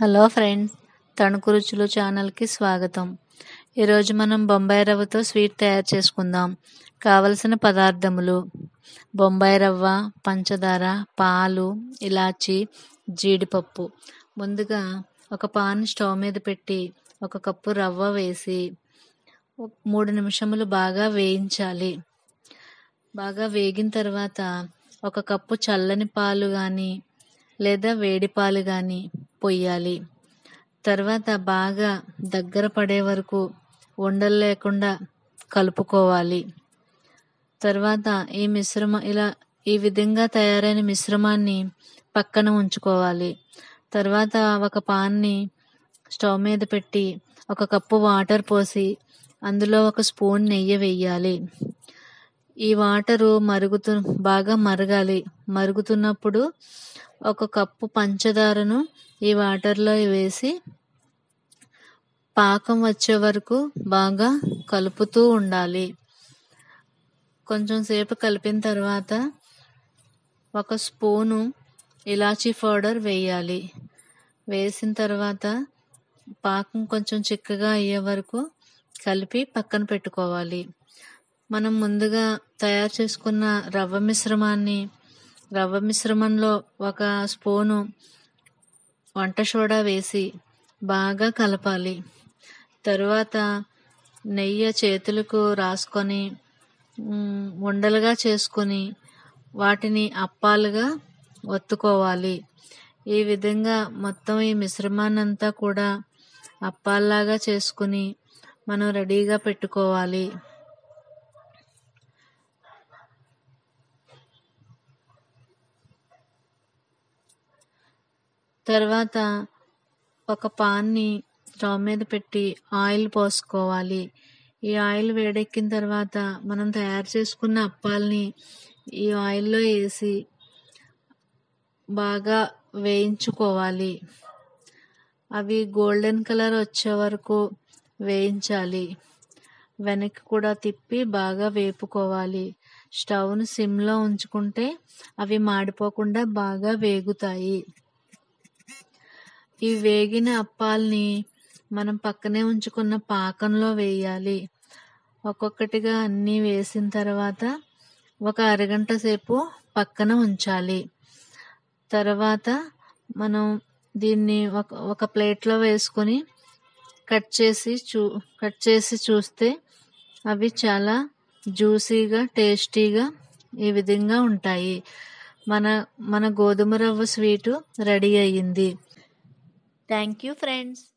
hello friends Tanuku రుచులు ఛానల్కి స్వాగతం ఈరోజు మనం బొంబాయి రవ్వతో స్వీట్ తయారు చేసుకుందాం కావలసిన పదార్థములు బొంబాయి రవ్వ పంచదార పాలు ఇలాచి జీడిపప్పు ముందుగా ఒక పాన్ స్టవ్ మీద పెట్టి ఒక కప్పు రవ్వ వేసి మూడు నిమిషములు బాగా వేయించాలి బాగా వేగిన తర్వాత ఒక కప్పు చల్లని పాలు కానీ లేదా వేడి పాలు కానీ పొయ్యాలి తర్వాత బాగా దగ్గర పడే వరకు ఉండలు లేకుండా కలుపుకోవాలి తర్వాత ఈ మిశ్రమ ఇలా ఈ విధంగా తయారైన మిశ్రమాన్ని పక్కన ఉంచుకోవాలి తర్వాత ఒక పాన్ని స్టవ్ మీద పెట్టి ఒక కప్పు వాటర్ పోసి అందులో ఒక స్పూన్ నెయ్యి వేయాలి ఈ వాటరు మరుగుతు బాగా మరగాలి మరుగుతున్నప్పుడు ఒక కప్పు పంచదారను ఈ వాటర్లో వేసి పాకం వచ్చే వరకు బాగా కలుపుతూ ఉండాలి కొంచెం సేపు కలిపిన తర్వాత ఒక స్పూను ఇలాచీ పౌడర్ వేయాలి వేసిన తర్వాత పాకం కొంచెం చిక్కగా అయ్యే వరకు కలిపి పక్కన పెట్టుకోవాలి మనం ముందుగా తయారు చేసుకున్న రవ్వ మిశ్రమాన్ని రవ్వ మిశ్రమంలో ఒక స్పూను వంట సోడా వేసి బాగా కలపాలి తరువాత నెయ్యి చేతులకు రాసుకొని ఉండలుగా చేసుకొని వాటిని అప్పాలుగా ఒత్తుకోవాలి ఈ విధంగా మొత్తం ఈ మిశ్రమాన్ని అంతా కూడా అప్పాల్లాగా చేసుకుని మనం రెడీగా పెట్టుకోవాలి తర్వాత ఒక పాన్ని స్టవ్ మీద పెట్టి ఆయిల్ పోసుకోవాలి ఈ ఆయిల్ వేడెక్కిన తర్వాత మనం తయారు చేసుకున్న అప్పాలని ఈ ఆయిల్లో వేసి బాగా వేయించుకోవాలి అవి గోల్డెన్ కలర్ వచ్చే వరకు వేయించాలి వెనక్కి కూడా తిప్పి బాగా వేపుకోవాలి స్టవ్ను సిమ్లో ఉంచుకుంటే అవి మాడిపోకుండా బాగా వేగుతాయి ఈ వేగిన అప్పాల్ని మనం పక్కనే ఉంచుకున్న పాకంలో వేయాలి ఒక్కొక్కటిగా అన్నీ వేసిన తర్వాత ఒక అరగంట సేపు పక్కన ఉంచాలి తర్వాత మనం దీన్ని ఒక ఒక ప్లేట్లో వేసుకొని కట్ చేసి చూ కట్ చేసి చూస్తే అవి చాలా జ్యూసీగా టేస్టీగా ఈ విధంగా ఉంటాయి మన మన గోధుమ రవ్వ స్వీటు రెడీ అయ్యింది థ్యాంక్ యూ ఫ్రెండ్స్